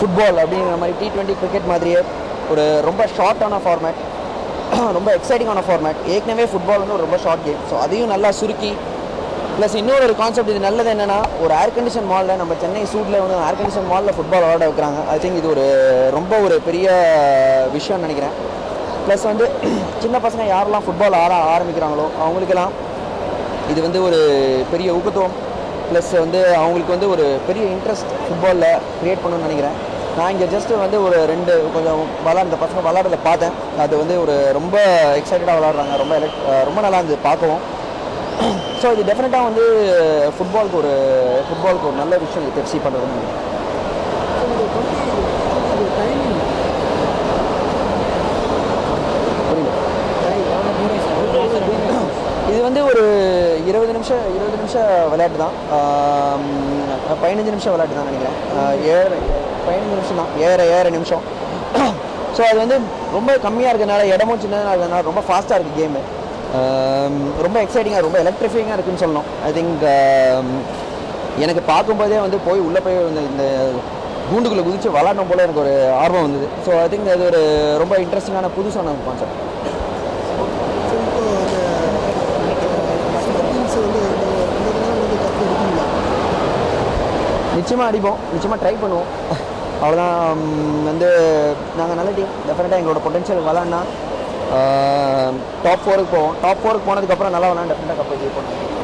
football அப்படிங்கிற மாதிரி T twenty cricket மாதிரியே ஒரு ரொம்ப ஷார்ட்டான ஃபார்மேட் ரொம்ப எக்ஸைட்டிங்கான ஃபார்மேட் ஏற்கனவே ஃபுட்பால் வந்து ஒரு ரொம்ப ஷார்ட் கேம் ஸோ அதையும் நல்லா சுருக்கி ப்ளஸ் இன்னொரு ஒரு கான்செப்ட் இது நல்லது என்னன்னா ஒரு ஏர் கண்டிஷன் மாலில் நம்ம சென்னை சூட்டில் வந்து ஏர் கண்டிஷன் மாலில் ஃபுட்பால் விளாட வைக்கிறாங்க ஐ திங்க் இது ஒரு ரொம்ப ஒரு பெரிய விஷயம்னு நினைக்கிறேன் ப்ளஸ் வந்து சின்ன பசங்க யாரெல்லாம் ஃபுட்பால் ஆட ஆரம்பிக்கிறாங்களோ அவங்களுக்கெல்லாம் இது வந்து ஒரு பெரிய ஊக்கத்துவம் ப்ளஸ் வந்து அவங்களுக்கு வந்து ஒரு பெரிய இன்ட்ரெஸ்ட் ஃபுட்பாலில் க்ரியேட் பண்ணணும்னு நினைக்கிறேன் நான் இங்கே ஜஸ்ட் வந்து ஒரு ரெண்டு கொஞ்சம் விளாட்ற பசங்க விளாட்றத பார்த்தேன் அது வந்து ஒரு ரொம்ப எக்ஸைட்டடாக விளாட்றாங்க ரொம்ப elect- அஹ் ரொம்ப நல்லா இருந்தது பார்க்கவும் ஸோ இது டெஃபினட்டாக வந்து ஃபுட்பாலுக்கு ஒரு ஃபுட்பாலுக்கு ஒரு நல்ல விஷயம் இது பெப்சி பண்ணுறதுன்னு நினைக்கிறேன் புரியல இது வந்து ஒரு இருபது நிமிஷம் இருபது நிமிஷம் விளையாட்டு தான் ஆம், பதினஞ்சு நிமிஷம் விளையாட்டு தான் நினைக்கிறேன் ஆஹ் ஏழரை பதினஞ்சு நிமிஷம் தான் ஏழரை ஏழரை நிமிஷம் ஸோ அது வந்து ரொம்ப கம்மியாக இருக்கிறதுனால இடமும் சின்னதாக இருக்கிறதுனால ரொம்ப ஃபாஸ்ட்டாக இருக்குது கேமு ரொம்ப எக்ஸைட்டிங்காக ரொம்ப எலக்ட்ரிஃபைங்காக இருக்குன்னு சொல்லணும் ஐ திங்க் எனக்கு பார்க்கும்போதே வந்து போய் உள்ளே போய் இந்த இந்த கூண்டுக்குள்ளே குதிச்சு விளாடணும் போல எனக்கு ஒரு ஆர்வம் வந்தது ஸோ ஐ திங்க் அது ஒரு ரொம்ப இன்ட்ரெஸ்டிங்கான புதுசான கான்செப்ட் ஸோ இப்போ அந்த டீம்ஸ் வந்து இந்த நேரம் வந்து கப்பு எடுக்கீங்களா நிச்சயமாக அடிப்போம் நிச்சயமாக ட்ரை பண்ணுவோம் அவ்வளோதான் ம், வந்து நாங்கள் நல்ல டீம் டெஃபினட்டாக எங்களோட பொட்டன்ஷியல் விளாட்னா டாப் ஃபோருக்கு போவோம் டாப் ஃபோருக்கு போனதுக்கப்புறம் நல்லா விளாண்டு டெஃபினட்டாக கப்பை ஜெயிப்போம்